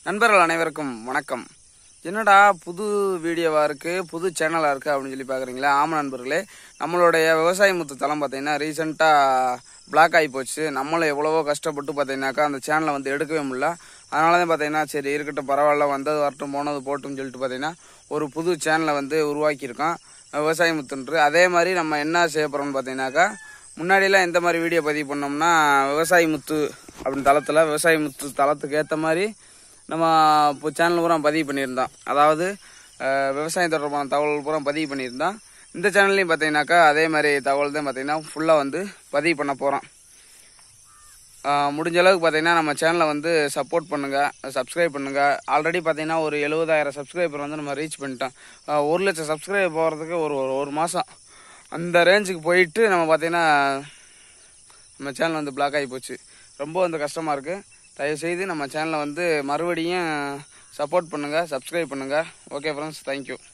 நண்பர்கள் அனைவருக்கும் வணக்கம் என்னடா புது வீடியோவாக இருக்குது புது சேனலாக இருக்குது அப்படின்னு சொல்லி பார்க்குறீங்களா ஆமாம் நண்பர்களே நம்மளுடைய விவசாய முத்து தளம் பார்த்தீங்கன்னா ரீசெண்டாக பிளாக் ஆகி போச்சு நம்மளும் எவ்வளவோ கஷ்டப்பட்டு பார்த்தீங்கன்னாக்கா அந்த சேனலை வந்து எடுக்கவே முடியல அதனால தான் பார்த்தீங்கன்னா சரி இருக்கட்டும் பரவாயில்ல வந்தது வரட்டும் போனது போட்டும்னு சொல்லிட்டு பார்த்தீங்கன்னா ஒரு புது சேனலை வந்து உருவாக்கியிருக்கோம் விவசாய முத்துன்று அதே மாதிரி நம்ம என்ன செய்ய போகிறோம்னு பார்த்தீங்கன்னாக்கா முன்னாடியெல்லாம் எந்த மாதிரி வீடியோ பதிவு பண்ணோம்னா விவசாய முத்து அப்படின்னு தளத்தில் விவசாய முத்து தளத்துக்கு ஏற்ற மாதிரி நம்ம இப்போ சேனல் பூரா பதிவு பண்ணியிருந்தோம் அதாவது அஹ், விவசாயம் தொடர்பான தகவல் பூரா பதிவு பண்ணியிருந்தோம் இந்த சேனல்லையும் பார்த்தீங்கன்னாக்கா அதே மாதிரி தகவல் தான் பார்த்தீங்கன்னா ஃபுல்லாக வந்து பதிவு பண்ண போகிறோம் முடிஞ்ச அளவுக்கு பார்த்தீங்கன்னா நம்ம சேனலை வந்து சப்போர்ட் பண்ணுங்கள் சப்ஸ்கிரைப் பண்ணுங்கள் ஆல்ரெடி பார்த்தீங்கன்னா ஒரு எழுபதாயிரம் சப்ஸ்கிரைபர் வந்து நம்ம ரீச் பண்ணிட்டோம் அஹ், ஒரு லட்சம் சப்ஸ்கிரைபர் போகிறதுக்கு ஒரு ஒரு ஒரு மாதம் அந்த ரேஞ்சுக்கு போயிட்டு நம்ம பார்த்தீங்கன்னா நம்ம சேனல் வந்து பிளாக் ஆகி போச்சு ரொம்ப வந்து கஷ்டமாக இருக்குது தயவுசெய்து நம்ம சேனலை வந்து மறுபடியும் சப்போர்ட் பண்ணுங்கள் சப்ஸ்கிரைப் பண்ணுங்கள் ஓகே ஃப்ரெண்ட்ஸ் தேங்க்யூ